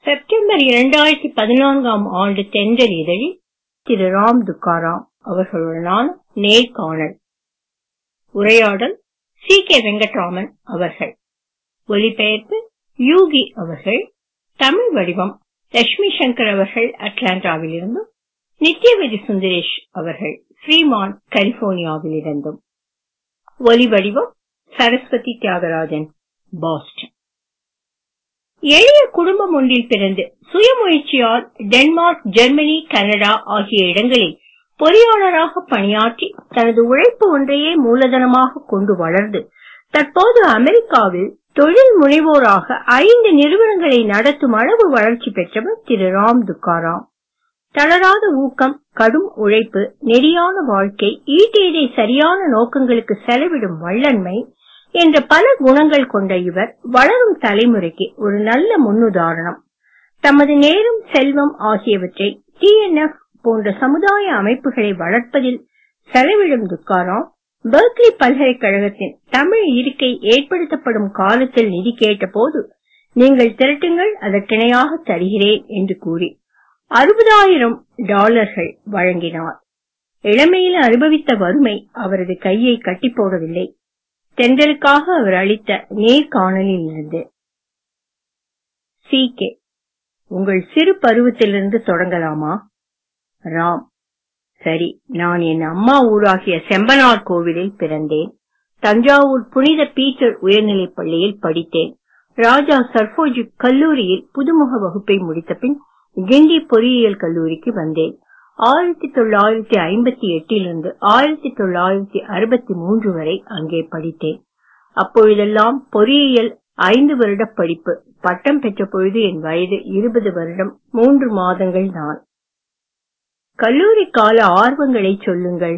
September இரண்டாயிரத்தி பதினான்காம் ஆண்டு தென்றல் இதழில் திரு ராம் துக்காராம் அவர்களுடனான நேர்காணல் உரையாடல் சி கே வெங்கட்ராமன் அவர்கள் ஒலிபெயர்ப்பு யூகி அவர்கள் தமிழ் வடிவம் லட்சுமி சங்கர் அவர்கள் அட்லாண்டாவிலிருந்தும் நித்யவதி சுந்தரேஷ் அவர்கள் ஃப்ரீமான் கலிபோர்னியாவிலிருந்தும் ஒலி வடிவம் சரஸ்வதி தியாகராஜன் பாஸ்டன் எளிய குடும்பம் ஒன்றில் பிறந்து சுயமுயற்சியால் டென்மார்க் ஜெர்மனி கனடா ஆகிய இடங்களில் பொறியாளராக பணியாற்றி தனது உழைப்பு ஒன்றையே மூலதனமாக கொண்டு வளர்ந்து தற்போது அமெரிக்காவில் தொழில் முனைவோராக ஐந்து நிறுவனங்களை நடத்தும் அளவு வளர்ச்சி பெற்றவர் திரு ராம் துக்காராம் தளராத ஊக்கம் கடும் உழைப்பு நெறியான வாழ்க்கை ஈட்டியதை சரியான நோக்கங்களுக்கு செலவிடும் வல்லன்மை என்ற பல குணங்கள் கொண்ட இவர் வளரும் தலைமுறைக்கு ஒரு நல்ல முன்னுதாரணம் தமது நேரம் செல்வம் ஆகியவற்றை டிஎன்எஃப் போன்ற சமுதாய அமைப்புகளை வளர்ப்பதில் செலவிடும் துக்காராம் பெர்க்லி பல்கலைக்கழகத்தின் தமிழ் இருக்கை ஏற்படுத்தப்படும் காலத்தில் நிதி கேட்டபோது நீங்கள் திரட்டுங்கள் அதற்கிணையாக தருகிறேன் என்று கூறி அறுபதாயிரம் டாலர்கள் வழங்கினார் இளமையில் அனுபவித்த வறுமை அவரது கையை கட்டி போடவில்லை தென்றலுக்காக அவர் அளித்த நேர்காணலில் இருந்து சி கே உங்கள் சிறு பருவத்திலிருந்து தொடங்கலாமா ராம் சரி நான் என் அம்மா ஊராகிய செம்பனார் கோவிலில் பிறந்தேன் தஞ்சாவூர் புனித பீட்டர் உயர்நிலைப் பள்ளியில் படித்தேன் ராஜா சர்போஜி கல்லூரியில் புதுமுக வகுப்பை முடித்த பின் கிண்டி பொறியியல் கல்லூரிக்கு வந்தேன் ஆயிரத்தி தொள்ளாயிரத்தி ஐம்பத்தி எட்டிலிருந்து ஆயிரத்தி தொள்ளாயிரத்தி அறுபத்தி மூன்று வரை அங்கே படித்தேன் அப்பொழுதெல்லாம் பொறியியல் ஐந்து வருட படிப்பு பட்டம் பெற்ற பொழுது என் வயது இருபது வருடம் மூன்று மாதங்கள் தான் கல்லூரி கால ஆர்வங்களை சொல்லுங்கள்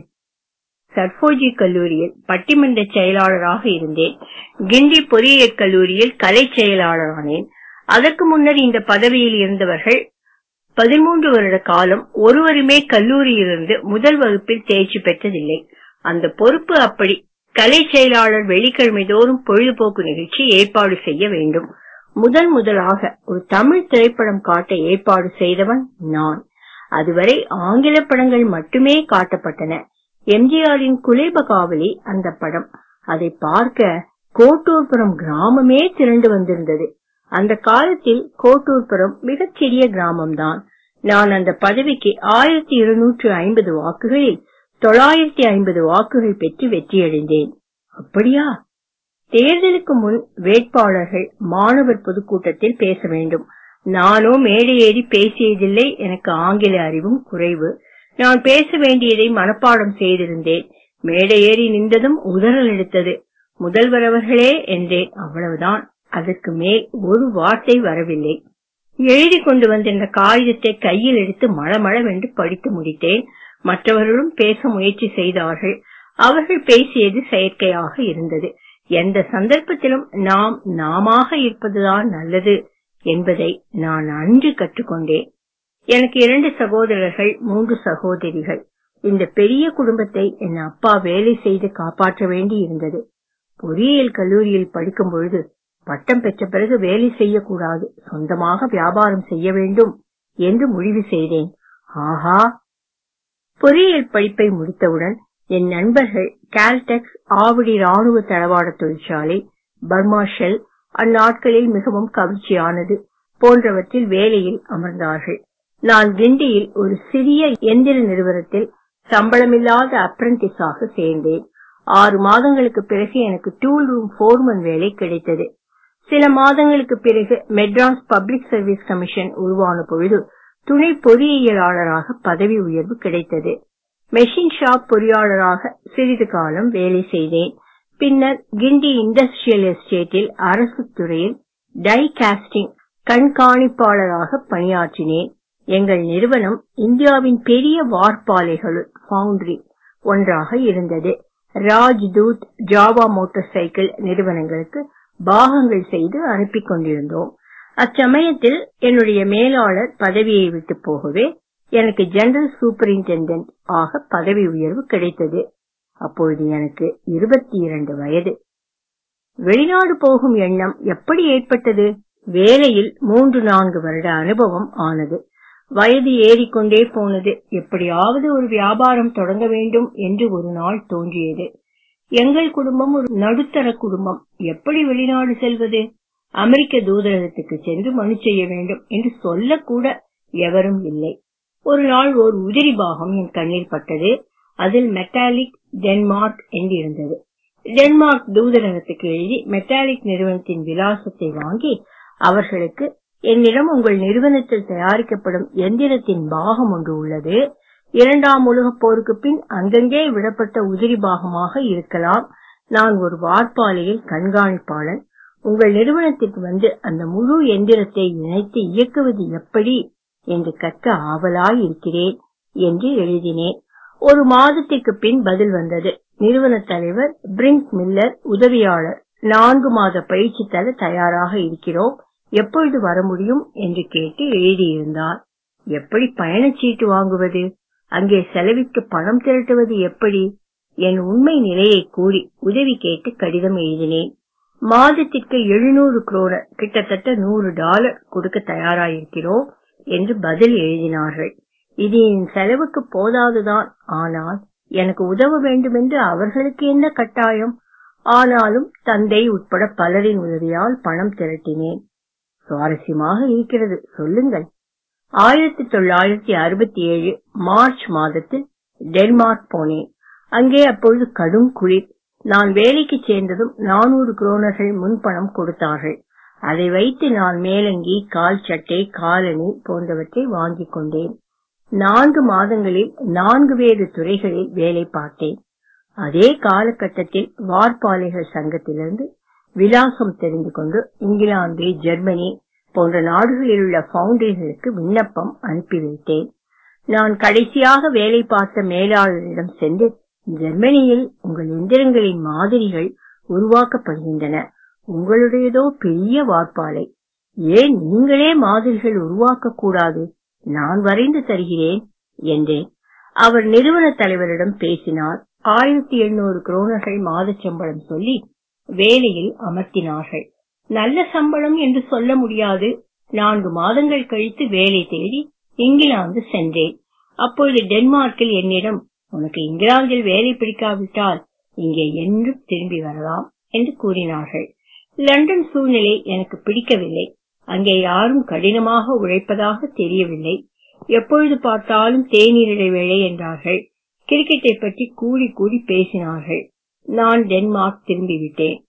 சர்போஜி கல்லூரியில் பட்டிமன்ற செயலாளராக இருந்தேன் கிண்டி பொறியியல் கல்லூரியில் கலை செயலாளரானேன் அதற்கு முன்னர் இந்த பதவியில் இருந்தவர்கள் பதிமூன்று வருட காலம் ஒருவருமே கல்லூரியிலிருந்து முதல் வகுப்பில் தேர்ச்சி பெற்றதில்லை அந்த பொறுப்பு அப்படி கலை செயலாளர் வெள்ளிக்கிழமை தோறும் பொழுதுபோக்கு நிகழ்ச்சி ஏற்பாடு செய்ய வேண்டும் முதல் முதலாக ஒரு தமிழ் திரைப்படம் காட்ட ஏற்பாடு செய்தவன் நான் அதுவரை ஆங்கில படங்கள் மட்டுமே காட்டப்பட்டன எம்ஜிஆரின் குலேப காவலி அந்த படம் அதை பார்க்க கோட்டூர்புரம் கிராமமே திரண்டு வந்திருந்தது அந்த காலத்தில் கோட்டூர்புரம் மிகச்சிறிய கிராமம்தான் நான் அந்த பதவிக்கு ஆயிரத்தி இருநூற்று ஐம்பது வாக்குகளில் தொள்ளாயிரத்தி ஐம்பது வாக்குகள் பெற்று வெற்றியடைந்தேன் அப்படியா தேர்தலுக்கு முன் வேட்பாளர்கள் மாணவர் பொதுக்கூட்டத்தில் பேச வேண்டும் நானோ மேடை ஏறி பேசியதில்லை எனக்கு ஆங்கில அறிவும் குறைவு நான் பேச வேண்டியதை மனப்பாடம் செய்திருந்தேன் மேடை ஏறி நின்றதும் உதறல் எடுத்தது முதல்வர் அவர்களே என்றேன் அவ்வளவுதான் அதற்கு மேல் ஒரு வார்த்தை வரவில்லை எழுதி கொண்டு வந்திருந்த காகிதத்தை கையில் எடுத்து மளமளவென்று படித்து முடித்தேன் மற்றவர்களும் பேச முயற்சி செய்தார்கள் அவர்கள் பேசியது செயற்கையாக இருந்தது எந்த சந்தர்ப்பத்திலும் நாம் நாமாக இருப்பதுதான் நல்லது என்பதை நான் அன்று கற்றுக்கொண்டேன் எனக்கு இரண்டு சகோதரர்கள் மூன்று சகோதரிகள் இந்த பெரிய குடும்பத்தை என் அப்பா வேலை செய்து காப்பாற்ற வேண்டி இருந்தது பொறியியல் கல்லூரியில் படிக்கும் பொழுது பட்டம் பெற்ற பிறகு வேலை செய்யக்கூடாது சொந்தமாக வியாபாரம் செய்ய வேண்டும் என்று முடிவு செய்தேன் ஆஹா பொறியியல் படிப்பை முடித்தவுடன் என் நண்பர்கள் கால்டெக்ஸ் ஆவடி ராணுவ தளவாட தொழிற்சாலை பர்மா ஷெல் அந்நாட்களில் மிகவும் கவர்ச்சியானது போன்றவற்றில் வேலையில் அமர்ந்தார்கள் நான் கிண்டியில் ஒரு சிறிய எந்திர நிறுவனத்தில் சம்பளமில்லாத அப்ரண்டிஸாக சேர்ந்தேன் ஆறு மாதங்களுக்கு பிறகு எனக்கு டூல் ரூம் போர்மன் வேலை கிடைத்தது சில மாதங்களுக்கு பிறகு மெட்ராஸ் பப்ளிக் சர்வீஸ் கமிஷன் உருவான பொழுது துணை பொறியியலாளராக பதவி உயர்வு கிடைத்தது மெஷின் ஷாப் பொறியாளராக சிறிது காலம் வேலை செய்தேன் பின்னர் கிண்டி இண்டஸ்ட்ரியல் எஸ்டேட்டில் அரசு துறையில் டை காஸ்டிங் கண்காணிப்பாளராக பணியாற்றினேன் எங்கள் நிறுவனம் இந்தியாவின் பெரிய வார்ப்பாலைகளுள் ஃபவுண்டரி ஒன்றாக இருந்தது ராஜ்தூத் ஜாவா மோட்டார் சைக்கிள் நிறுவனங்களுக்கு பாகங்கள் செய்து அனுப்பி கொண்டிருந்தோம் அச்சமயத்தில் என்னுடைய மேலாளர் பதவியை விட்டு போகவே எனக்கு ஜெனரல் சூப்பரிண்டெண்டன்ட் ஆக பதவி உயர்வு கிடைத்தது அப்பொழுது எனக்கு இருபத்தி இரண்டு வயது வெளிநாடு போகும் எண்ணம் எப்படி ஏற்பட்டது வேலையில் மூன்று நான்கு வருட அனுபவம் ஆனது வயது ஏறிக்கொண்டே போனது எப்படியாவது ஒரு வியாபாரம் தொடங்க வேண்டும் என்று ஒரு நாள் தோன்றியது எங்கள் குடும்பம் ஒரு நடுத்தர குடும்பம் எப்படி வெளிநாடு செல்வது அமெரிக்க தூதரகத்துக்கு சென்று மனு செய்ய வேண்டும் என்று சொல்லக்கூட எவரும் இல்லை ஒரு நாள் ஓர் உதிரி பாகம் என் கண்ணில் பட்டது அதில் மெட்டாலிக் டென்மார்க் என்றிருந்தது டென்மார்க் தூதரகத்துக்கு எழுதி மெட்டாலிக் நிறுவனத்தின் விலாசத்தை வாங்கி அவர்களுக்கு என்னிடம் உங்கள் நிறுவனத்தில் தயாரிக்கப்படும் எந்திரத்தின் பாகம் ஒன்று உள்ளது இரண்டாம் உலகப் போருக்கு பின் அங்கங்கே விடப்பட்ட உதிரி பாகமாக இருக்கலாம் நான் ஒரு வார்ப்பாலையில் கண்காணிப்பாளன் உங்கள் நிறுவனத்திற்கு வந்து அந்த முழு எந்திரத்தை இணைத்து இயக்குவது எப்படி என்று கற்க ஆவலாய் இருக்கிறேன் என்று எழுதினேன் ஒரு மாதத்திற்கு பின் பதில் வந்தது நிறுவன தலைவர் பிரிங்க் மில்லர் உதவியாளர் நான்கு மாத பயிற்சி தர தயாராக இருக்கிறோம் எப்பொழுது வர முடியும் என்று கேட்டு எழுதியிருந்தார் எப்படி பயணச்சீட்டு வாங்குவது அங்கே செலவிற்கு பணம் திரட்டுவது எப்படி என் உண்மை நிலையை கூறி உதவி கேட்டு கடிதம் எழுதினேன் மாதத்திற்கு எழுநூறு குரோனர் கிட்டத்தட்ட நூறு டாலர் கொடுக்க தயாராயிருக்கிறோம் என்று பதில் எழுதினார்கள் இது என் செலவுக்கு போதாதுதான் ஆனால் எனக்கு உதவ வேண்டும் என்று அவர்களுக்கு என்ன கட்டாயம் ஆனாலும் தந்தை உட்பட பலரின் உதவியால் பணம் திரட்டினேன் சுவாரஸ்யமாக இருக்கிறது சொல்லுங்கள் ஆயிரத்தி தொள்ளாயிரத்தி அறுபத்தி ஏழு மார்ச் மாதத்தில் டென்மார்க் போனேன் அங்கே அப்பொழுது கடும் குளிர் நான் வேலைக்கு சேர்ந்ததும் நானூறு குரோனர்கள் முன்பணம் கொடுத்தார்கள் அதை வைத்து நான் மேலங்கி கால் சட்டை காலணி போன்றவற்றை வாங்கிக் கொண்டேன் நான்கு மாதங்களில் நான்கு வேறு துறைகளில் வேலை பார்த்தேன் அதே காலகட்டத்தில் வார்ப்பாலைகள் சங்கத்திலிருந்து விலாசம் தெரிந்து கொண்டு இங்கிலாந்து ஜெர்மனி போன்ற நாடுகளில் உள்ள பவுண்டரிகளுக்கு விண்ணப்பம் அனுப்பி வைத்தேன் நான் கடைசியாக வேலை பார்த்த மேலாளரிடம் சென்று ஜெர்மனியில் உங்கள் எந்திரங்களின் மாதிரிகள் உருவாக்கப்படுகின்றன உங்களுடையதோ பெரிய வார்ப்பாலை ஏன் நீங்களே மாதிரிகள் உருவாக்க கூடாது நான் வரைந்து தருகிறேன் என்றேன் அவர் நிறுவன தலைவரிடம் பேசினார் ஆயிரத்தி எண்ணூறு குரோனர்கள் மாத சம்பளம் சொல்லி வேலையில் அமர்த்தினார்கள் நல்ல சம்பளம் என்று சொல்ல முடியாது நான்கு மாதங்கள் கழித்து வேலை தேடி இங்கிலாந்து சென்றேன் அப்பொழுது டென்மார்க்கில் என்னிடம் உனக்கு இங்கிலாந்தில் வேலை பிடிக்காவிட்டால் இங்கே என்றும் திரும்பி வரலாம் என்று கூறினார்கள் லண்டன் சூழ்நிலை எனக்கு பிடிக்கவில்லை அங்கே யாரும் கடினமாக உழைப்பதாக தெரியவில்லை எப்பொழுது பார்த்தாலும் தேநீர் வேலை என்றார்கள் கிரிக்கெட்டை பற்றி கூடி கூடி பேசினார்கள் நான் டென்மார்க் திரும்பிவிட்டேன்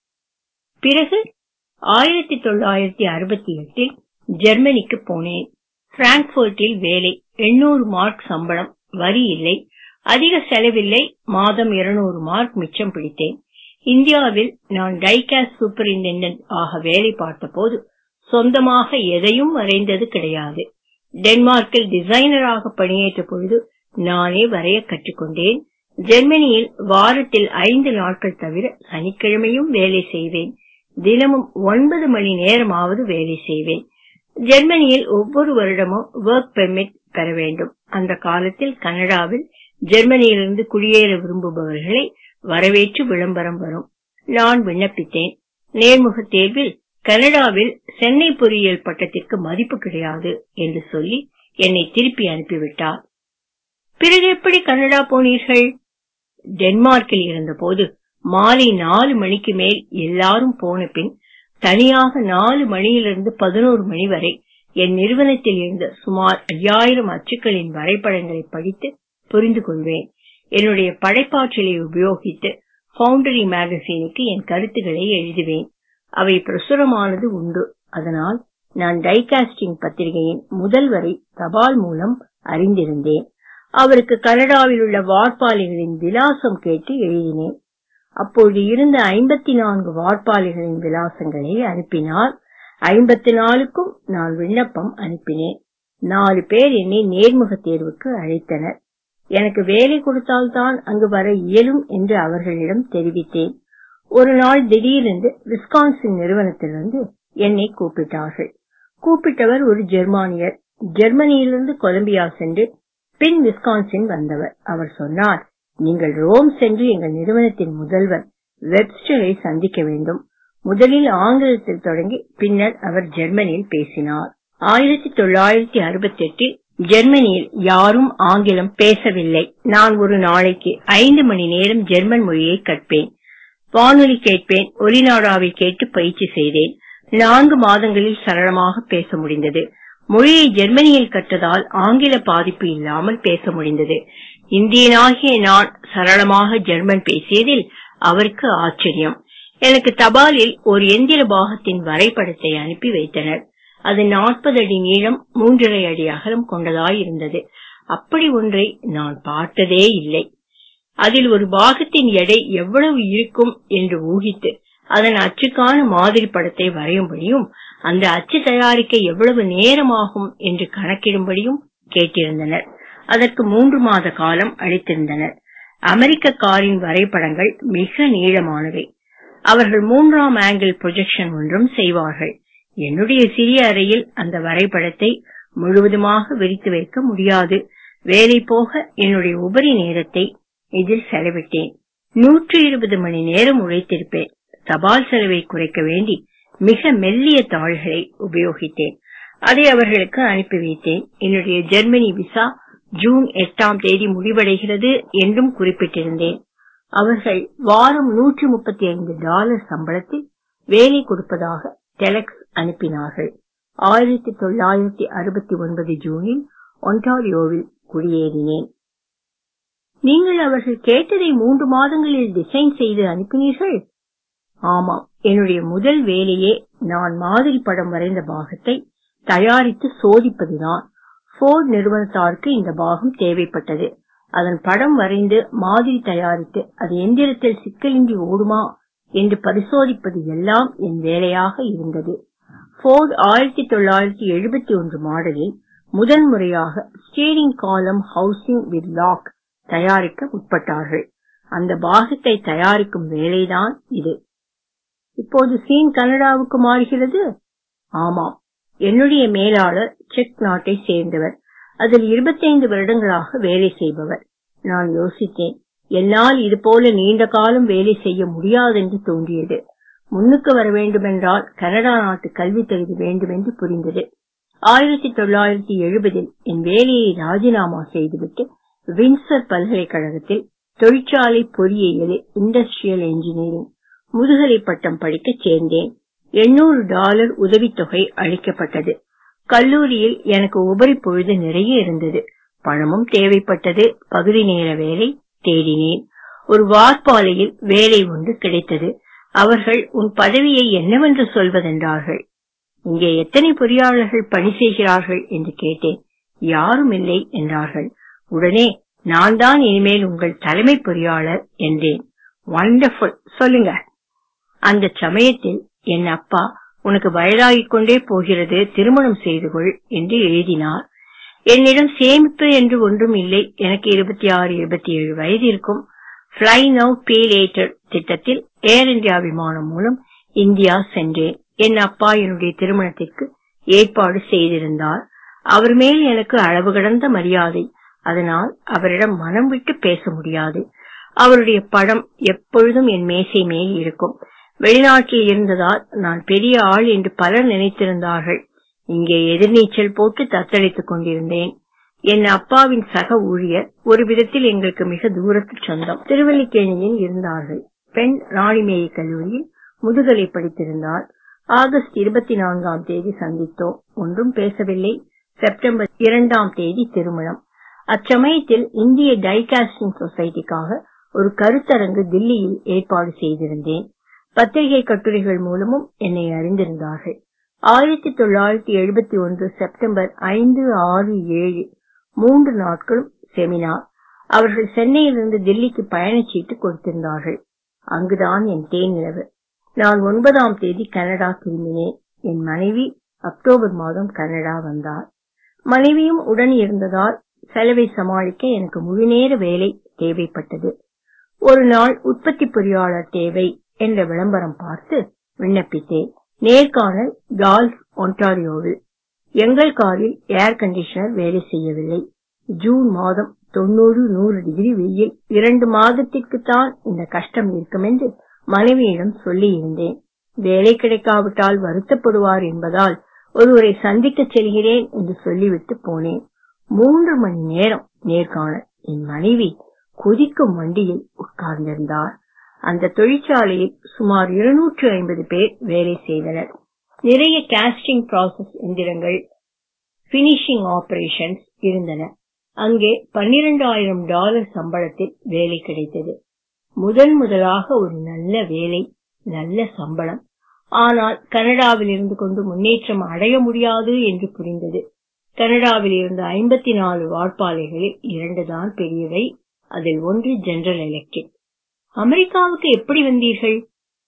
பிறகு ஆயிரத்தி தொள்ளாயிரத்தி அறுபத்தி எட்டில் ஜெர்மனிக்கு போனேன் பிராங்க்பர்ட்டில் வேலை எண்ணூறு மார்க் சம்பளம் வரி இல்லை அதிக செலவில்லை மாதம் இருநூறு மார்க் மிச்சம் பிடித்தேன் இந்தியாவில் நான் டைகாஸ் சூப்பரிண்டென்டென்ட் ஆக வேலை பார்த்தபோது சொந்தமாக எதையும் வரைந்தது கிடையாது டென்மார்க்கில் டிசைனராக பணியேற்ற பொழுது நானே வரைய கற்றுக்கொண்டேன் ஜெர்மனியில் வாரத்தில் ஐந்து நாட்கள் தவிர சனிக்கிழமையும் வேலை செய்வேன் தினமும் ஒன்பது மணி நேரமாவது வேலை செய்வேன் ஜெர்மனியில் ஒவ்வொரு வருடமும் ஒர்க் பெர்மிட் பெற வேண்டும் அந்த காலத்தில் கனடாவில் ஜெர்மனியிலிருந்து குடியேற விரும்புபவர்களை வரவேற்று விளம்பரம் வரும் நான் விண்ணப்பித்தேன் நேர்முக தேர்வில் கனடாவில் சென்னை பொறியியல் பட்டத்திற்கு மதிப்பு கிடையாது என்று சொல்லி என்னை திருப்பி அனுப்பிவிட்டார் பிறகு எப்படி கனடா போனீர்கள் டென்மார்க்கில் இருந்தபோது மாலை நாலு மணிக்கு மேல் எல்லாரும் போன பின் தனியாக நாலு மணியிலிருந்து பதினோரு மணி வரை என் நிறுவனத்தில் இருந்த சுமார் ஐயாயிரம் அச்சுக்களின் வரைபடங்களை படித்து புரிந்து கொள்வேன் என்னுடைய படைப்பாற்றலை உபயோகித்து பவுண்டரி மேகசீனுக்கு என் கருத்துக்களை எழுதுவேன் அவை பிரசுரமானது உண்டு அதனால் நான் டைகாஸ்டிங் பத்திரிகையின் முதல் வரை தபால் மூலம் அறிந்திருந்தேன் அவருக்கு கனடாவில் உள்ள வார்ப்பாளிகளின் விலாசம் கேட்டு எழுதினேன் அப்பொழுது இருந்த ஐம்பத்தி நான்கு வார்ப்பாளிகளின் விலாசங்களை அனுப்பினார் ஐம்பத்தி நாலுக்கும் நான் விண்ணப்பம் அனுப்பினேன் நாலு பேர் என்னை நேர்முக தேர்வுக்கு அழைத்தனர் எனக்கு வேலை கொடுத்தால்தான் அங்கு வர இயலும் என்று அவர்களிடம் தெரிவித்தேன் ஒரு நாள் திடீரென்று விஸ்கான்சின் நிறுவனத்திலிருந்து என்னை கூப்பிட்டார்கள் கூப்பிட்டவர் ஒரு ஜெர்மானியர் ஜெர்மனியிலிருந்து கொலம்பியா சென்று பின் விஸ்கான்சின் வந்தவர் அவர் சொன்னார் நீங்கள் ரோம் சென்று எங்கள் நிறுவனத்தின் முதல்வர் வெப்ஸ்டரை சந்திக்க வேண்டும் முதலில் ஆங்கிலத்தில் தொடங்கி பின்னர் அவர் ஜெர்மனியில் பேசினார் ஆயிரத்தி தொள்ளாயிரத்தி அறுபத்தி எட்டில் ஜெர்மனியில் யாரும் ஆங்கிலம் பேசவில்லை நான் ஒரு நாளைக்கு ஐந்து மணி நேரம் ஜெர்மன் மொழியை கற்பேன் வானொலி கேட்பேன் ஒலிநாடாவில் கேட்டு பயிற்சி செய்தேன் நான்கு மாதங்களில் சரளமாக பேச முடிந்தது மொழியை ஜெர்மனியில் கற்றதால் ஆங்கில பாதிப்பு இல்லாமல் பேச முடிந்தது இந்தியனாகிய நான் சரளமாக ஜெர்மன் பேசியதில் அவருக்கு ஆச்சரியம் எனக்கு தபாலில் ஒரு எந்திர பாகத்தின் வரைபடத்தை அனுப்பி வைத்தனர் அது நாற்பது அடி நீளம் மூன்றரை அடி அகலம் கொண்டதாய் இருந்தது அப்படி ஒன்றை நான் பார்த்ததே இல்லை அதில் ஒரு பாகத்தின் எடை எவ்வளவு இருக்கும் என்று ஊகித்து அதன் அச்சுக்கான மாதிரி படத்தை வரையும்படியும் அந்த அச்சு தயாரிக்க எவ்வளவு நேரமாகும் என்று கணக்கிடும்படியும் கேட்டிருந்தனர் அதற்கு மூன்று மாத காலம் அளித்திருந்தனர் அமெரிக்க காரின் வரைபடங்கள் மிக நீளமானவை அவர்கள் மூன்றாம் ஆங்கிள் ப்ரொஜெக்ஷன் ஒன்றும் செய்வார்கள் என்னுடைய சிறிய அறையில் அந்த வரைபடத்தை முழுவதுமாக விரித்து வைக்க முடியாது வேலை போக என்னுடைய உபரி நேரத்தை இதில் செலவிட்டேன் நூற்றி இருபது மணி நேரம் உழைத்திருப்பேன் தபால் செலவை குறைக்க வேண்டி மிக மெல்லிய தாள்களை உபயோகித்தேன் அதை அவர்களுக்கு அனுப்பி வைத்தேன் என்னுடைய ஜெர்மனி விசா ஜூன் எட்டாம் தேதி முடிவடைகிறது என்றும் குறிப்பிட்டிருந்தேன் அவர்கள் வாரம் நூற்றி முப்பத்தி ஐந்து டாலர் சம்பளத்தில் வேலை கொடுப்பதாக டெலக்ஸ் அனுப்பினார்கள் ஆயிரத்தி தொள்ளாயிரத்தி அறுபத்தி ஒன்பது ஜூனில் ஒன்டாரியோவில் குடியேறினேன் நீங்கள் அவர்கள் கேட்டதை மூன்று மாதங்களில் டிசைன் செய்து அனுப்பினீர்கள் ஆமாம் என்னுடைய முதல் வேலையே நான் மாதிரி படம் வரைந்த பாகத்தை தயாரித்து சோதிப்பதுதான் போர்ட் நிறுவனத்தாருக்கு இந்த பாகம் தேவைப்பட்டது அதன் படம் வரைந்து மாதிரி தயாரித்து அது எந்திரத்தில் சிக்கலின்றி ஓடுமா என்று பரிசோதிப்பது எல்லாம் என் வேலையாக இருந்தது போர்ட் ஆயிரத்தி தொள்ளாயிரத்தி எழுபத்தி ஒன்று மாடலில் முதன்முறையாக ஸ்டீரிங் காலம் ஹவுசிங் வித் லாக் தயாரிக்க உட்பட்டார்கள் அந்த பாகத்தை தயாரிக்கும் வேலைதான் இது இப்போது சீன் கனடாவுக்கு மாறுகிறது ஆமாம் என்னுடைய மேலாளர் செக் நாட்டை சேர்ந்தவர் அதில் இருபத்தைந்து வருடங்களாக வேலை செய்பவர் நான் யோசித்தேன் என்னால் இது போல நீண்ட காலம் வேலை செய்ய முடியாதென்று தோன்றியது முன்னுக்கு வர வேண்டுமென்றால் கனடா நாட்டு கல்வி தகுதி வேண்டும் என்று புரிந்தது ஆயிரத்தி தொள்ளாயிரத்தி எழுபதில் என் வேலையை ராஜினாமா செய்துவிட்டு வின்சர் பல்கலைக்கழகத்தில் தொழிற்சாலை பொறியியல் இண்டஸ்ட்ரியல் என்ஜினியரிங் முதுகலை பட்டம் படிக்க சேர்ந்தேன் எண்ணூறு டாலர் உதவித்தொகை அளிக்கப்பட்டது கல்லூரியில் எனக்கு உபரி பொழுது நிறைய இருந்தது பணமும் தேவைப்பட்டது பகுதி நேர வேலை தேடினேன் ஒரு வார்ப்பாலையில் வேலை ஒன்று கிடைத்தது அவர்கள் உன் பதவியை என்னவென்று சொல்வதென்றார்கள் இங்கே எத்தனை பொறியாளர்கள் பணி செய்கிறார்கள் என்று கேட்டேன் யாரும் இல்லை என்றார்கள் உடனே நான் தான் இனிமேல் உங்கள் தலைமை பொறியாளர் என்றேன் வண்டர்ஃபுல் சொல்லுங்க அந்த சமயத்தில் என் அப்பா உனக்கு வயதாகிக் கொண்டே போகிறது திருமணம் செய்து கொள் என்று எழுதினார் என்னிடம் சேமிப்பு என்று ஒன்றும் இல்லை எனக்கு இருபத்தி ஆறு இருபத்தி ஏழு வயது இருக்கும் பிளை நவ் பே லேட்டர் திட்டத்தில் ஏர் இந்தியா விமானம் மூலம் இந்தியா சென்றேன் என் அப்பா என்னுடைய திருமணத்திற்கு ஏற்பாடு செய்திருந்தார் அவர் மேல் எனக்கு அளவு கடந்த மரியாதை அதனால் அவரிடம் மனம் விட்டு பேச முடியாது அவருடைய படம் எப்பொழுதும் என் மேசை மேல் இருக்கும் வெளிநாட்டில் இருந்ததால் நான் பெரிய ஆள் என்று பலர் நினைத்திருந்தார்கள் இங்கே எதிர்நீச்சல் போட்டு தத்தளித்துக் கொண்டிருந்தேன் என் அப்பாவின் சக ஊழியர் ஒரு விதத்தில் எங்களுக்கு மிக தூரத்து சொந்தம் திருவல்லிக்கேணியில் இருந்தார்கள் பெண் ராணிமேரி கல்லூரியில் முதுகலை படித்திருந்தார் ஆகஸ்ட் இருபத்தி நான்காம் தேதி சந்தித்தோம் ஒன்றும் பேசவில்லை செப்டம்பர் இரண்டாம் தேதி திருமணம் அச்சமயத்தில் இந்திய டைகாஸ்டிங் சொசைட்டிக்காக ஒரு கருத்தரங்கு தில்லியில் ஏற்பாடு செய்திருந்தேன் பத்திரிகை கட்டுரைகள் மூலமும் என்னை அறிந்திருந்தார்கள் ஆயிரத்தி தொள்ளாயிரத்தி எழுபத்தி ஒன்று செப்டம்பர் ஐந்து ஆறு ஏழு மூன்று நாட்களும் செமினார் அவர்கள் சென்னையிலிருந்து தில்லிக்கு பயணச்சீட்டு கொடுத்திருந்தார்கள் அங்குதான் என் தேனிலவு நான் ஒன்பதாம் தேதி கனடா திரும்பினேன் என் மனைவி அக்டோபர் மாதம் கனடா வந்தார் மனைவியும் உடன் இருந்ததால் செலவை சமாளிக்க எனக்கு முழுநேர வேலை தேவைப்பட்டது ஒரு நாள் உற்பத்தி பொறியாளர் தேவை என்ற விளம்பரம் பார்த்து விண்ணப்பித்தேன் நேர்காணல் டால்ஸ் ஒன்டாரியோவில் எங்கள் காரில் ஏர் கண்டிஷனர் வேலை செய்யவில்லை ஜூன் மாதம் தொண்ணூறு நூறு டிகிரி வெயில் இரண்டு மாதத்திற்கு தான் இந்த கஷ்டம் இருக்கும் என்று மனைவியிடம் சொல்லி இருந்தேன் வேலை கிடைக்காவிட்டால் வருத்தப்படுவார் என்பதால் ஒருவரை சந்திக்கச் செல்கிறேன் என்று சொல்லிவிட்டு போனேன் மூன்று மணி நேரம் நேர்காணல் என் மனைவி கொதிக்கும் வண்டியில் உட்கார்ந்திருந்தார் அந்த தொழிற்சாலையில் சுமார் இருநூற்று ஐம்பது பேர் வேலை செய்தனர் நிறைய காஸ்டிங் ப்ராசஸ் எந்திரங்கள் பினிஷிங் ஆபரேஷன்ஸ் இருந்தன அங்கே பன்னிரண்டாயிரம் டாலர் சம்பளத்தில் வேலை கிடைத்தது முதன் முதலாக ஒரு நல்ல வேலை நல்ல சம்பளம் ஆனால் கனடாவில் இருந்து கொண்டு முன்னேற்றம் அடைய முடியாது என்று புரிந்தது கனடாவில் இருந்த ஐம்பத்தி நாலு வாட்பாலைகளில் இரண்டு தான் பெரியவை அதில் ஒன்று ஜெனரல் எலக்ட்ரிக் அமெரிக்காவுக்கு எப்படி வந்தீர்கள்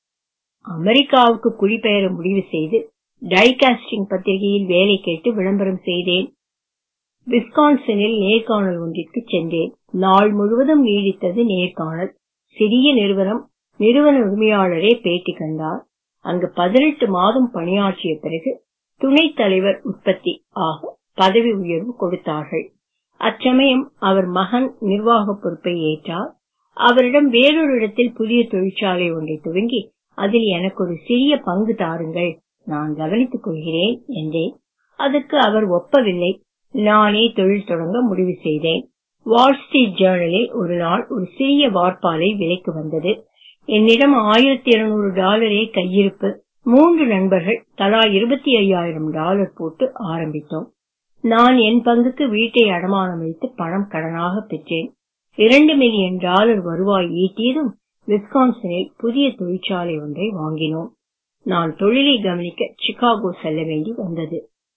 அமெரிக்காவுக்கு குடிபெயர முடிவு செய்து டைகாஸ்டிங் பத்திரிகையில் வேலை கேட்டு விளம்பரம் செய்தேன் விஸ்கான்சனில் நேர்காணல் ஒன்றிற்கு சென்றேன் நாள் முழுவதும் நீடித்தது நேர்காணல் சிறிய நிறுவனம் நிறுவன உரிமையாளரே பேட்டி கண்டார் அங்கு பதினெட்டு மாதம் பணியாற்றிய பிறகு துணைத் தலைவர் உற்பத்தி ஆக பதவி உயர்வு கொடுத்தார்கள் அச்சமயம் அவர் மகன் நிர்வாக பொறுப்பை ஏற்றார் அவரிடம் வேறொரு இடத்தில் புதிய தொழிற்சாலை ஒன்றை துவங்கி அதில் எனக்கு ஒரு சிறிய பங்கு தாருங்கள் நான் கவனித்துக் கொள்கிறேன் என்றேன் அதற்கு அவர் ஒப்பவில்லை நானே தொழில் தொடங்க முடிவு செய்தேன் வால் ஸ்ட்ரீட் ஜேர்னலில் ஒரு நாள் ஒரு சிறிய வார்ப்பாலை விலைக்கு வந்தது என்னிடம் ஆயிரத்தி இருநூறு டாலரே கையிருப்பு மூன்று நண்பர்கள் தலா இருபத்தி ஐயாயிரம் டாலர் போட்டு ஆரம்பித்தோம் நான் என் பங்குக்கு வீட்டை அடமானம் வைத்து பணம் கடனாக பெற்றேன் இரண்டு மில்லியன் டாலர் வருவாய் ஈட்டியதும் விஸ்கான்சனில் புதிய தொழிற்சாலை ஒன்றை வாங்கினோம் நான் தொழிலை கவனிக்க சிகாகோ செல்ல வேண்டி வந்தது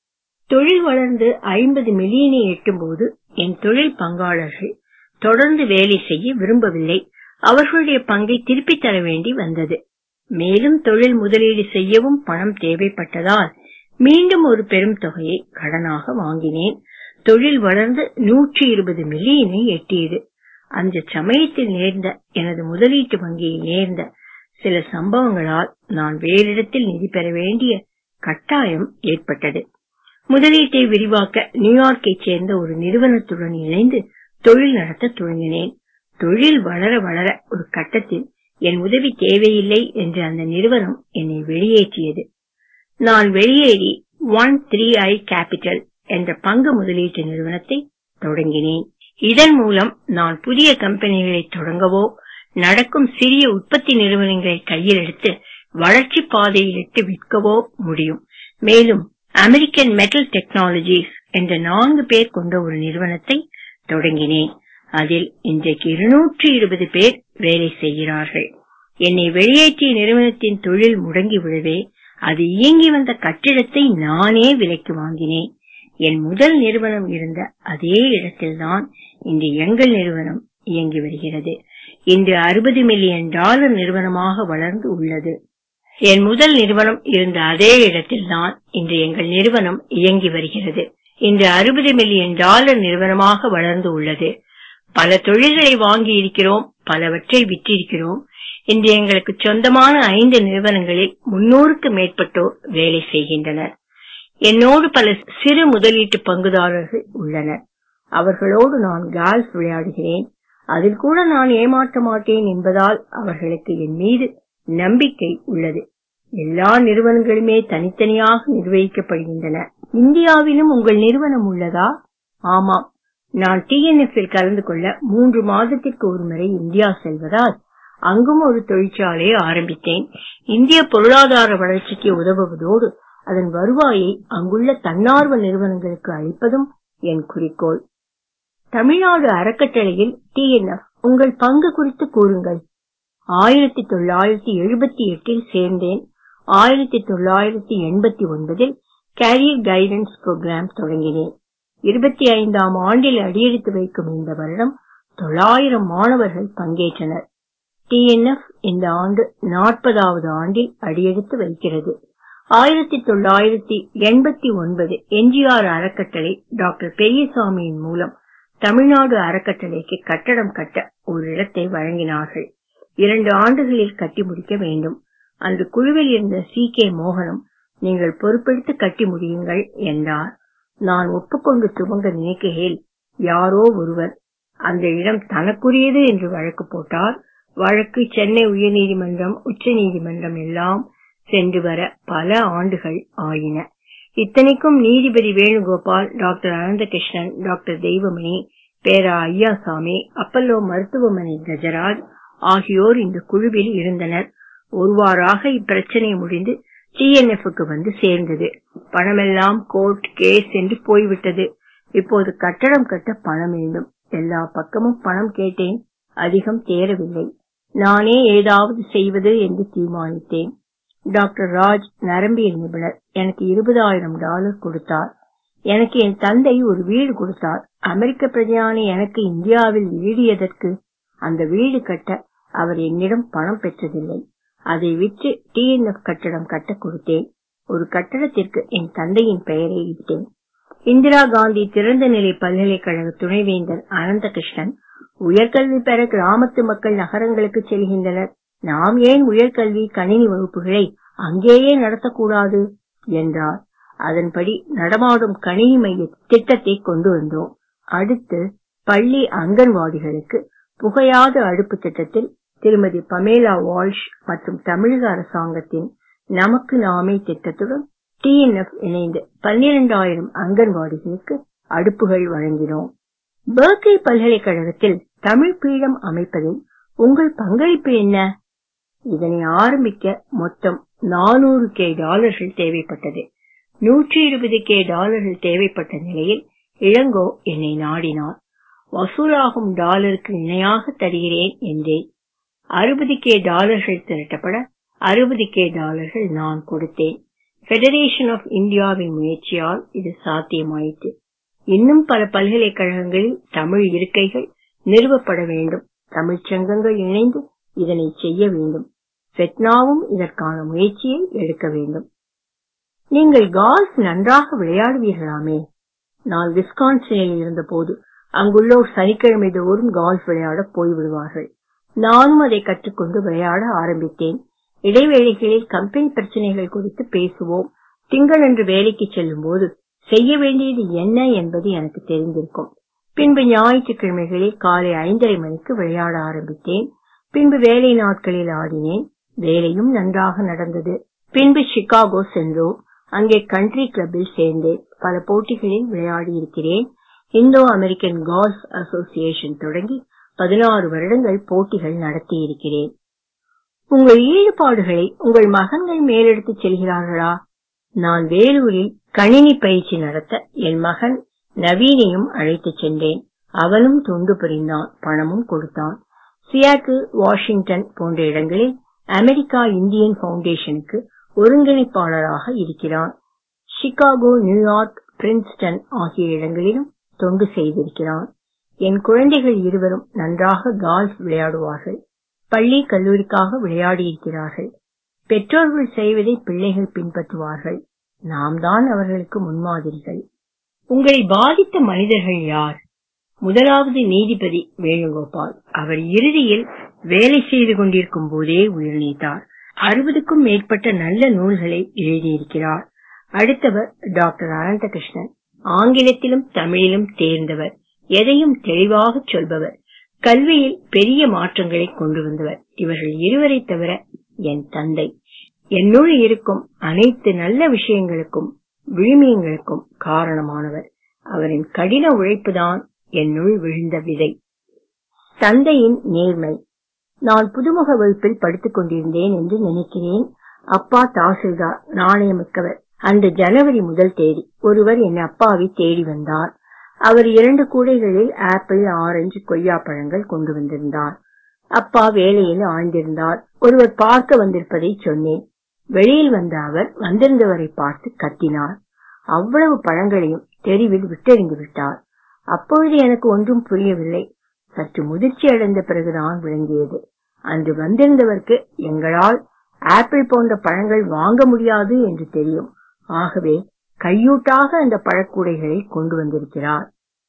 தொழில் வளர்ந்து ஐம்பது மில்லியனை எட்டும் போது என் தொழில் பங்காளர்கள் தொடர்ந்து வேலை செய்ய விரும்பவில்லை அவர்களுடைய பங்கை திருப்பித் தர வேண்டி வந்தது மேலும் தொழில் முதலீடு செய்யவும் பணம் தேவைப்பட்டதால் மீண்டும் ஒரு பெரும் தொகையை கடனாக வாங்கினேன் தொழில் வளர்ந்து நூற்றி இருபது மில்லியனை எட்டியது அந்த சமயத்தில் நேர்ந்த எனது முதலீட்டு வங்கியில் நேர்ந்த சில சம்பவங்களால் நான் வேறிடத்தில் நிதி பெற வேண்டிய கட்டாயம் ஏற்பட்டது முதலீட்டை விரிவாக்க நியூயார்க்கைச் சேர்ந்த ஒரு நிறுவனத்துடன் இணைந்து தொழில் நடத்த துவங்கினேன் தொழில் வளர வளர ஒரு கட்டத்தில் என் உதவி தேவையில்லை என்று அந்த நிறுவனம் என்னை வெளியேற்றியது நான் வெளியேறி ஒன் த்ரீ ஐ கேபிட்டல் என்ற பங்கு முதலீட்டு நிறுவனத்தை தொடங்கினேன் இதன் மூலம் நான் புதிய கம்பெனிகளை தொடங்கவோ நடக்கும் சிறிய உற்பத்தி நிறுவனங்களை கையில் எடுத்து வளர்ச்சி பாதையில் இட்டு விற்கவோ முடியும் மேலும் அமெரிக்கன் மெட்டல் டெக்னாலஜிஸ் என்ற நான்கு பேர் கொண்ட ஒரு நிறுவனத்தை தொடங்கினேன் அதில் இன்றைக்கு இருநூற்றி இருபது பேர் வேலை செய்கிறார்கள் என்னை வெளியேற்றிய நிறுவனத்தின் தொழில் முடங்கி விடவே அது இயங்கி வந்த கட்டிடத்தை நானே விலைக்கு வாங்கினேன் என் முதல் நிறுவனம் இருந்த அதே இடத்தில்தான் இன்று எங்கள் நிறுவனம் இயங்கி வருகிறது இன்று அறுபது மில்லியன் டாலர் நிறுவனமாக வளர்ந்து உள்ளது என் முதல் நிறுவனம் இருந்த அதே இடத்தில்தான் இன்று எங்கள் நிறுவனம் இயங்கி வருகிறது இன்று அறுபது மில்லியன் டாலர் நிறுவனமாக வளர்ந்து உள்ளது பல தொழில்களை வாங்கி இருக்கிறோம் பலவற்றை விற்றிருக்கிறோம் இன்று எங்களுக்கு சொந்தமான ஐந்து நிறுவனங்களில் முன்னூறுக்கு மேற்பட்டோர் வேலை செய்கின்றனர் என்னோடு பல சிறு முதலீட்டு பங்குதாரர்கள் உள்ளனர் அவர்களோடு நான் கால்ஃப் விளையாடுகிறேன் அதில் கூட நான் ஏமாற்ற மாட்டேன் என்பதால் அவர்களுக்கு என் மீது நம்பிக்கை உள்ளது எல்லா நிறுவனங்களுமே தனித்தனியாக நிர்வகிக்கப்படுகின்றன இந்தியாவிலும் உங்கள் நிறுவனம் உள்ளதா ஆமாம் நான் டிஎன்எஃப் இல் கலந்து கொள்ள மூன்று மாதத்திற்கு ஒரு முறை இந்தியா செல்வதால் அங்கும் ஒரு தொழிற்சாலையை ஆரம்பித்தேன் இந்திய பொருளாதார வளர்ச்சிக்கு உதவுவதோடு அதன் வருவாயை அங்குள்ள தன்னார்வ நிறுவனங்களுக்கு அளிப்பதும் என் குறிக்கோள் தமிழ்நாடு அறக்கட்டளையில் டிஎன்எஃப் உங்கள் பங்கு குறித்து கூறுங்கள் ஆயிரத்தி தொள்ளாயிரத்தி எழுபத்தி எட்டில் சேர்ந்தேன் ஆயிரத்தி தொள்ளாயிரத்தி எண்பத்தி ஒன்பதில் கேரியர் கைடன்ஸ் புரோகிராம் தொடங்கினேன் இருபத்தி ஐந்தாம் ஆண்டில் அடியெடுத்து வைக்கும் இந்த வருடம் தொள்ளாயிரம் மாணவர்கள் பங்கேற்றனர் டிஎன்எஃப் இந்த ஆண்டு நாற்பதாவது ஆண்டில் அடியெடுத்து வைக்கிறது ஆயிரத்தி தொள்ளாயிரத்தி எண்பத்தி ஒன்பது எம்ஜிஆர் அறக்கட்டளை டாக்டர் பெரியசாமியின் மூலம் தமிழ்நாடு அறக்கட்டளைக்கு கட்டடம் கட்ட ஒரு இடத்தை வழங்கினார்கள் இரண்டு ஆண்டுகளில் கட்டி முடிக்க வேண்டும் அன்று குழுவில் இருந்த சி கே மோகனம் நீங்கள் பொறுப்பெடுத்து கட்டி முடியுங்கள் என்றார் நான் ஒப்புக்கொண்டு துவங்க நினைக்கையில் யாரோ ஒருவர் அந்த இடம் தனக்குரியது என்று வழக்கு போட்டார் வழக்கு சென்னை உயர்நீதிமன்றம் உச்ச நீதிமன்றம் எல்லாம் சென்று வர பல ஆண்டுகள் ஆயின இத்தனைக்கும் நீதிபதி வேணுகோபால் டாக்டர் அனந்தகிருஷ்ணன் டாக்டர் தெய்வமணி பேரா ஐயாசாமி அப்பல்லோ மருத்துவமனை கஜராஜ் ஆகியோர் இந்த குழுவில் இருந்தனர் ஒருவாறாக இப்பிரச்சனை முடிந்து டிஎன்எஃப்க்கு வந்து சேர்ந்தது பணமெல்லாம் கோர்ட் கேஸ் என்று போய்விட்டது இப்போது கட்டடம் கட்ட பணம் வேண்டும் எல்லா பக்கமும் பணம் கேட்டேன் அதிகம் தேரவில்லை நானே ஏதாவது செய்வது என்று தீர்மானித்தேன் டாக்டர் ராஜ் நரம்பியல் நிபுணர் எனக்கு இருபதாயிரம் டாலர் கொடுத்தார் எனக்கு என் தந்தை ஒரு வீடு கொடுத்தார் அமெரிக்க பிரஜையான எனக்கு இந்தியாவில் வீடு எதற்கு அந்த வீடு கட்ட அவர் என்னிடம் பணம் பெற்றதில்லை அதை விற்று டிஎன்எஃப் கட்டடம் கட்ட கொடுத்தேன் ஒரு கட்டடத்திற்கு என் தந்தையின் பெயரை இட்டேன் இந்திரா காந்தி திறந்த நிலை பல்கலைக்கழக துணைவேந்தர் அனந்தகிருஷ்ணன் உயர்கல்வி பெற கிராமத்து மக்கள் நகரங்களுக்கு செல்கின்றனர் நாம் ஏன் உயர்கல்வி கணினி வகுப்புகளை அங்கேயே நடத்தக்கூடாது என்றார் அதன்படி நடமாடும் கணினி மைய திட்டத்தை கொண்டு வந்தோம் அடுத்து பள்ளி அங்கன்வாடிகளுக்கு புகையாத அடுப்பு திட்டத்தில் திருமதி பமேலா வால்ஷ் மற்றும் தமிழக அரசாங்கத்தின் நமக்கு நாமே திட்டத்துடன் டிஎன்எஃப் இணைந்து பன்னிரண்டாயிரம் அங்கன்வாடிகளுக்கு அடுப்புகள் வழங்கினோம் பெர்க்லி பல்கலைக்கழகத்தில் தமிழ் பீடம் அமைப்பதில் உங்கள் பங்களிப்பு என்ன இதனை ஆரம்பிக்க மொத்தம் நானூறு கே டாலர்கள் தேவைப்பட்டது நூற்றி இருபது கே டாலர்கள் தேவைப்பட்ட நிலையில் இளங்கோ என்னை நாடினார் வசூலாகும் டாலருக்கு இணையாக தருகிறேன் என்றேன் அறுபது கே டாலர்கள் திரட்டப்பட அறுபது கே டாலர்கள் நான் கொடுத்தேன் பெடரேஷன் ஆஃப் இந்தியாவின் முயற்சியால் இது சாத்தியமாயிற்று இன்னும் பல பல்கலைக்கழகங்களில் தமிழ் இருக்கைகள் நிறுவப்பட வேண்டும் தமிழ்ச் சங்கங்கள் இணைந்து இதனை செய்ய வேண்டும் ஃபெட்னாவும் இதற்கான முயற்சியை எடுக்க வேண்டும் நீங்கள் கால்ஃப் நன்றாக விளையாடுவீர்களாமே நான் விஸ்கான்சினில் இருந்தபோது அங்குள்ளோர் சனிக்கிழமை தோறும் கால்ஃப் விளையாட போய்விடுவார்கள் நானும் அதை கற்றுக்கொண்டு விளையாட ஆரம்பித்தேன் இடைவேளைகளில் கம்பெனி பிரச்சனைகள் குறித்து பேசுவோம் திங்களன்று வேலைக்கு செல்லும் போது செய்ய வேண்டியது என்ன என்பது எனக்கு தெரிந்திருக்கும் பின்பு ஞாயிற்றுக்கிழமைகளில் காலை ஐந்தரை மணிக்கு விளையாட ஆரம்பித்தேன் பின்பு வேலை நாட்களில் ஆடினேன் வேலையும் நன்றாக நடந்தது பின்பு சிகாகோ சென்றோம் அங்கே கண்ட்ரி கிளப்பில் சேர்ந்தேன் பல போட்டிகளில் விளையாடி இருக்கிறேன் இந்தோ அமெரிக்கன் கால்ஃப் அசோசியேஷன் தொடங்கி பதினாறு வருடங்கள் போட்டிகள் நடத்தி இருக்கிறேன் உங்கள் ஈடுபாடுகளை உங்கள் மகன்கள் மேலெடுத்துச் செல்கிறார்களா நான் வேலூரில் கணினி பயிற்சி நடத்த என் மகன் நவீனையும் அழைத்துச் சென்றேன் அவனும் தொண்டு புரிந்தான் பணமும் கொடுத்தான் சியாட்டில் வாஷிங்டன் போன்ற இடங்களில் அமெரிக்கா இந்தியன் பவுண்டேஷனுக்கு ஒருங்கிணைப்பாளராக இருக்கிறான் சிகாகோ நியூயார்க் பிரின்ஸ்டன் ஆகிய இடங்களிலும் தொண்டு செய்திருக்கிறான் என் குழந்தைகள் இருவரும் நன்றாக கால்ஃப் விளையாடுவார்கள் பள்ளி கல்லூரிக்காக விளையாடி இருக்கிறார்கள் பெற்றோர்கள் செய்வதை பிள்ளைகள் பின்பற்றுவார்கள் நாம் தான் அவர்களுக்கு முன்மாதிரிகள் உங்களை பாதித்த மனிதர்கள் யார் முதலாவது நீதிபதி வேணுகோபால் அவர் இறுதியில் வேலை செய்து கொண்டிருக்கும் போதே உயிர் நீத்தார் அறுபதுக்கும் மேற்பட்ட நல்ல நூல்களை எழுதியிருக்கிறார் அடுத்தவர் டாக்டர் அனந்தகிருஷ்ணன் ஆங்கிலத்திலும் தமிழிலும் தேர்ந்தவர் எதையும் தெளிவாக சொல்பவர் கல்வியில் பெரிய மாற்றங்களை கொண்டு வந்தவர் இவர்கள் இருவரை தவிர என் தந்தை என்னுள் இருக்கும் அனைத்து நல்ல விஷயங்களுக்கும் விழுமியங்களுக்கும் காரணமானவர் அவரின் கடின உழைப்புதான் என்னுள் விழுந்த விதை தந்தையின் நேர்மை நான் புதுமுக வகுப்பில் படித்துக் கொண்டிருந்தேன் என்று நினைக்கிறேன் அப்பா தாசில்தார் நாணயமிக்கவர் அந்த ஜனவரி முதல் தேதி ஒருவர் என் அப்பாவை தேடி வந்தார் அவர் இரண்டு கூடைகளில் ஆப்பிள் ஆரஞ்சு கொய்யா பழங்கள் கொண்டு வந்திருந்தார் அப்பா வேலையில் ஆழ்ந்திருந்தார் ஒருவர் பார்க்க வந்திருப்பதை சொன்னேன் வெளியில் வந்த அவர் வந்திருந்தவரை பார்த்து கத்தினார் அவ்வளவு பழங்களையும் தெருவில் விட்டெறிந்து விட்டார் அப்பொழுது எனக்கு ஒன்றும் புரியவில்லை சற்று முதிர்ச்சி அடைந்த பிறகுதான் விளங்கியது அன்று வந்திருந்தவருக்கு எங்களால் ஆப்பிள் போன்ற பழங்கள் வாங்க முடியாது என்று தெரியும் ஆகவே கையூட்டாக அந்த பழக்கூடைகளை கொண்டு வந்திருக்கிறார்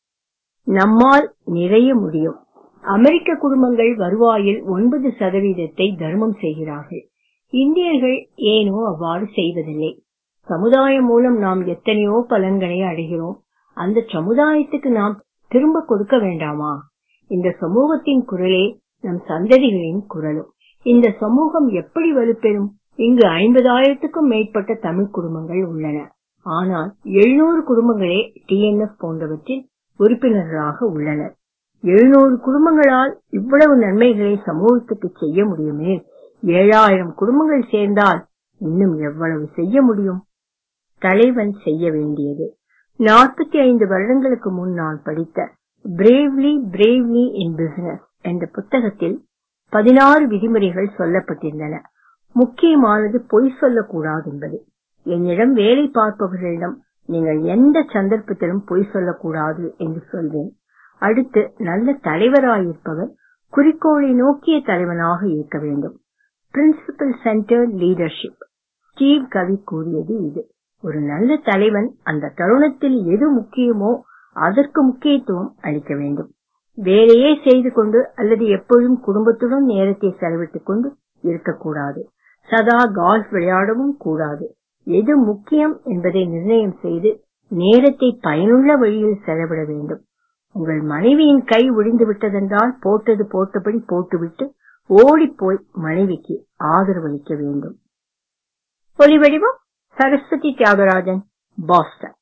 நம்மால் நிறைய முடியும் அமெரிக்க குடும்பங்கள் வருவாயில் ஒன்பது சதவீதத்தை தர்மம் செய்கிறார்கள் இந்தியர்கள் ஏனோ அவ்வாறு செய்வதில்லை சமுதாயம் மூலம் நாம் எத்தனையோ பலன்களை அடைகிறோம் அந்த சமுதாயத்துக்கு நாம் திரும்ப கொடுக்க வேண்டாமா இந்த சமூகத்தின் குரலே நம் சந்ததிகளின் குரலும் இந்த சமூகம் எப்படி வலுப்பெறும் இங்கு ஐம்பதாயிரத்துக்கும் மேற்பட்ட தமிழ் குடும்பங்கள் உள்ளன ஆனால் எழுநூறு குடும்பங்களே டிஎன்எஃப் போன்றவற்றில் உறுப்பினர்களாக உள்ளனர் எழுநூறு குடும்பங்களால் இவ்வளவு நன்மைகளை சமூகத்துக்கு செய்ய முடியுமே ஏழாயிரம் குடும்பங்கள் சேர்ந்தால் இன்னும் எவ்வளவு செய்ய முடியும் தலைவன் செய்ய வேண்டியது நாற்பத்தி ஐந்து வருடங்களுக்கு முன் நான் படித்த பிரேவ்லி பிரேவ்லி இன் பிசினஸ் என்ற புத்தகத்தில் பதினாறு விதிமுறைகள் சொல்லப்பட்டிருந்தன முக்கியமானது பொய் சொல்லக்கூடாது என்பது என்னிடம் வேலை பார்ப்பவர்களிடம் நீங்கள் எந்த சந்தர்ப்பத்திலும் பொய் சொல்லக்கூடாது என்று சொல்வேன் அடுத்து நல்ல தலைவராயிருப்பவர் குறிக்கோளை நோக்கிய தலைவனாக இருக்க வேண்டும் principle centred leadership Steve Covey கூறியது இது ஒரு நல்ல தலைவன் அந்த தருணத்தில் எது முக்கியமோ அதற்கு முக்கியத்துவம் அளிக்க வேண்டும் வேலையே செய்து கொண்டு அல்லது எப்பொழுதும் குடும்பத்துடன் நேரத்தை செலவிட்டுக் கொண்டு இருக்கக்கூடாது சதா கால்ஃப் விளையாடவும் கூடாது எது முக்கியம் என்பதை நிர்ணயம் செய்து நேரத்தை பயனுள்ள வழியில் செலவிட வேண்டும் உங்கள் மனைவியின் கை ஒடிந்து விட்டதென்றால் போட்டது போட்டபடி போட்டுவிட்டு ஓடிப்போய் மனைவிக்கு ஆதரவளிக்க வேண்டும் ஒலிவடிவம் சரஸ்வதி தியாகராஜன் பாஸ்டன்